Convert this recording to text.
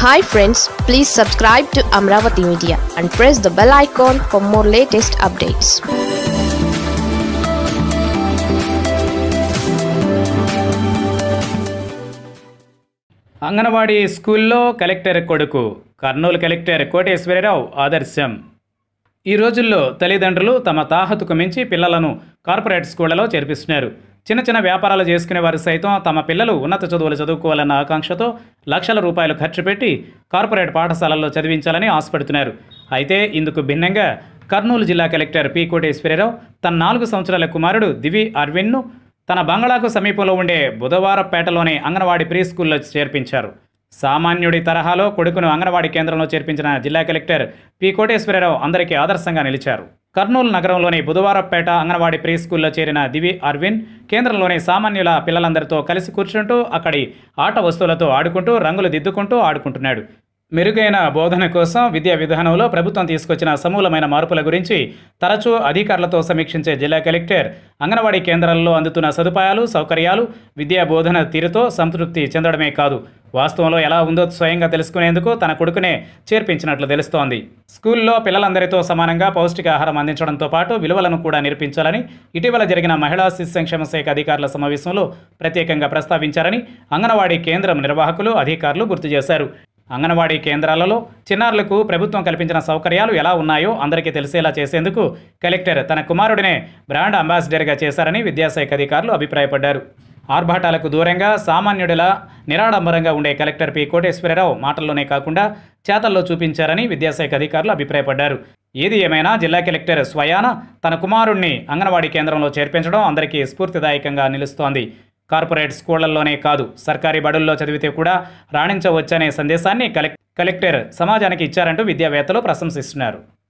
hi friends please subscribe to Amaravati media and press the bell icon for more latest updates anganwadi స్కూల్లో collector కొడుకు Kurnool collector Koteswararao ఆదర్శం ఈ రోజుల్లో తల్లిదండ్రులు తమ తాహతుకు మించి పిల్లలను కార్పొరేట్ స్కూళ్లలో చేర్పిస్తున్నారు చిన్న చిన్న వ్యాపారాలు చేసుకునే వారు సైతం తమ పిల్లలు ఉన్నత చదువులు చదువుకోవాలన్న ఆకాంక్షతో లక్షల రూపాయలు ఖర్చు పెట్టి కార్పొరేట్ పాఠశాలల్లో చదివించాలని ఆశపడుతున్నారు అయితే ఇందుకు భిన్నంగా కర్నూలు జిల్లా కలెక్టర్ పి కోటేశ్వరరావు తన నాలుగు సంవత్సరాల కుమారుడు దివి అర్విన్ను తన బంగళాకు సమీపంలో ఉండే బుధవారపేటలోని అంగన్వాడీ ప్రీ స్కూల్లో చేర్పించారు సామాన్యుడి తరహాలో కొడుకును అంగన్వాడీ కేంద్రంలో చేర్పించిన జిల్లా కలెక్టర్ పి కోటేశ్వరరావు అందరికీ ఆదర్శంగా నిలిచారు కర్నూలు నగరంలోని బుధవారపేట అంగన్వాడీ ప్రీ స్కూల్లో చేరిన దివి అర్విన్ కేంద్రంలోని సామాన్యుల పిల్లలందరితో కలిసి కూర్చుంటూ అక్కడి ఆట వస్తువులతో ఆడుకుంటూ రంగులు దిద్దుకుంటూ ఆడుకుంటున్నాడు మెరుగైన బోధన కోసం విద్యా విధానంలో ప్రభుత్వం తీసుకొచ్చిన సమూలమైన మార్పుల గురించి తరచూ అధికారులతో సమీక్షించే జిల్లా కలెక్టర్ అంగన్వాడీ కేంద్రాల్లో అందుతున్న సదుపాయాలు సౌకర్యాలు విద్యా బోధన తీరుతో సంతృప్తి చెందడమే కాదు వాస్తవంలో ఎలా ఉందో స్వయంగా తెలుసుకునేందుకు తన కొడుకునే చేర్పించినట్లు తెలుస్తోంది స్కూల్లో పిల్లలందరితో సమానంగా పౌష్టికాహారం అందించడంతో పాటు విలువలను కూడా నేర్పించాలని ఇటీవల జరిగిన మహిళా శిశు సంక్షేమ శాఖ అధికారుల సమావేశంలో ప్రత్యేకంగా ప్రస్తావించారని అంగన్వాడీ కేంద్రం నిర్వాహకులు అధికారులు గుర్తు చేశారు అంగన్వాడీ కేంద్రాలలో చిన్నారులకు ప్రభుత్వం కల్పించిన సౌకర్యాలు ఎలా ఉన్నాయో అందరికీ తెలిసేలా చేసేందుకు కలెక్టర్ తన కుమారుడినే బ్రాండ్ అంబాసిడర్గా చేశారని విద్యాశాఖ అధికారులు అభిప్రాయపడ్డారు ఆర్భాటాలకు దూరంగా సామాన్యుడిలా నిరాడంబరంగా ఉండే కలెక్టర్ పి కోటేశ్వరరావు మాటల్లోనే కాకుండా చేతల్లో చూపించారని విద్యాశాఖ అధికారులు అభిప్రాయపడ్డారు ఏది ఏమైనా జిల్లా కలెక్టర్ స్వయాన తన కుమారుణ్ణి అంగన్వాడీ కేంద్రంలో చేర్పించడం అందరికీ స్ఫూర్తిదాయకంగా నిలుస్తోంది కార్పొరేట్ స్కూళ్లలోనే కాదు సర్కారీ బడుల్లో చదివితే కూడా రాణించవచ్చనే సందేశాన్ని కలెక్ కలెక్టర్ సమాజానికి ఇచ్చారంటూ విద్యావేత్తలు ప్రశంసిస్తున్నారు